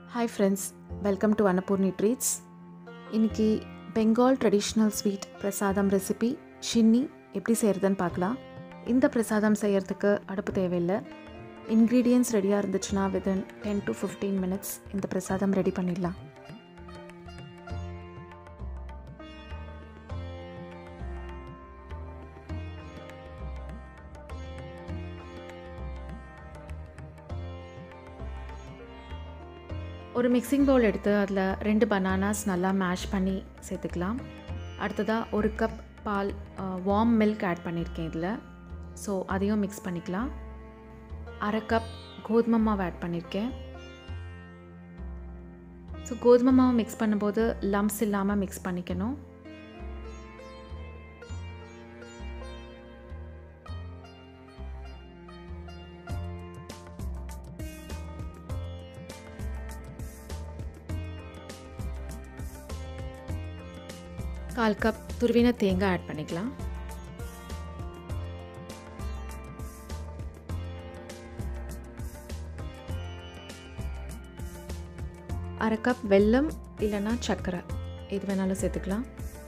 hi friends welcome to Annapoorni treats இன்னைக்கு Bengal traditional sweet பிரசாதம் recipe சின்னி எப்படி செய்கிறதுன்னு பார்க்கலாம் இந்த பிரசாதம் செய்கிறதுக்கு அடுப்பு தேவையில்லை இன்க்ரீடியன்ஸ் ரெடியாக இருந்துச்சுன்னா within ten to fifteen minutes இந்த பிரசாதம் ரெடி பண்ணிடலாம் ஒரு மிக்சிங் பவுல் எடுத்து அதில் ரெண்டு பனானாஸ் நல்லா மேஷ் பண்ணி சேர்த்துக்கலாம் அடுத்ததாக ஒரு கப் பால் வார்ம் மில்க் ஆட் பண்ணியிருக்கேன் இதில் ஸோ அதையும் மிக்ஸ் பண்ணிக்கலாம் அரை கப் கோதுமை மாவு ஆட் பண்ணியிருக்கேன் ஸோ கோதுமை மாவு மிக்ஸ் பண்ணும்போது லம்ஸ் இல்லாமல் மிக்ஸ் பண்ணிக்கணும் கால் கப் துருவின தேங்காய் ஆட் பண்ணிக்கலாம் அரை கப் வெல்லம் இல்லைன்னா சர்க்கரை எது வேணாலும் சேர்த்துக்கலாம்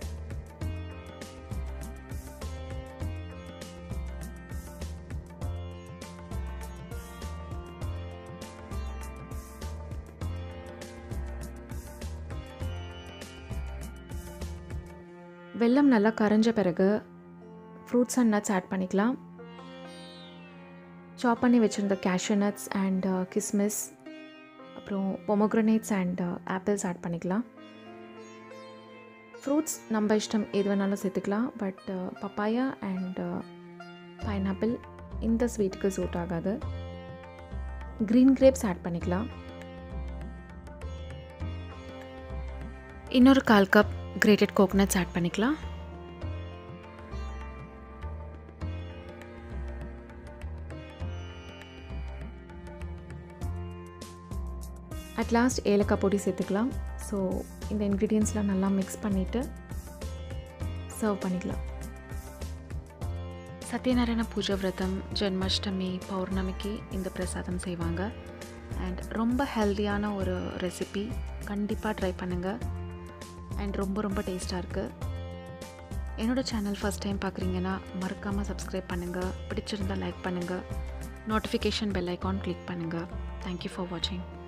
வெல்லம் நல்லா கரைஞ்ச பிறகு ஃப்ரூட்ஸ் அண்ட் நட்ஸ் ஆட் பண்ணிக்கலாம் சாப் பண்ணி வச்சுருந்த கேஷ்யூ நட்ஸ் அண்ட் கிஸ்மிஸ் அப்புறம் பொமோக்ரனேட்ஸ் அண்ட் ஆப்பிள்ஸ் ஆட் பண்ணிக்கலாம் ஃப்ரூட்ஸ் நம்ம இஷ்டம் எது வேணாலும் சேர்த்துக்கலாம் பட் பப்பாயா அண்ட் பைனாப்பிள் இந்த ஸ்வீட்டுக்கு சூட் ஆகாது க்ரீன் கிரேப்ஸ் ஆட் பண்ணிக்கலாம் இன்னொரு கால் கப் கிரேட்டட் கோகனட்ஸ் ஆட் பண்ணிக்கலாம் அட் லாஸ்ட் ஏலக்காய் பொடி சேர்த்துக்கலாம் ஸோ இந்த இன்க்ரீடியன்ஸ்லாம் நல்லா மிக்ஸ் பண்ணிவிட்டு சர்வ் பண்ணிக்கலாம் சத்யநாராயண பூஜை விரதம் ஜென்மாஷ்டமி பௌர்ணமிக்கு இந்த பிரசாதம் செய்வாங்க அண்ட் ரொம்ப ஹெல்த்தியான ஒரு ரெசிபி கண்டிப்பாக ட்ரை பண்ணுங்கள் அண்ட் ரொம்ப ரொம்ப டேஸ்ட்டாக இருக்குது என்னோடய சேனல் ஃபஸ்ட் டைம் பார்க்குறீங்கன்னா மறக்காமல் சப்ஸ்கிரைப் பண்ணுங்கள் பிடிச்சிருந்தால் லைக் பண்ணுங்கள் நோட்டிஃபிகேஷன் பெல் ஐக்கான் கிளிக் பண்ணுங்கள் தேங்க்யூ ஃபார் வாட்சிங்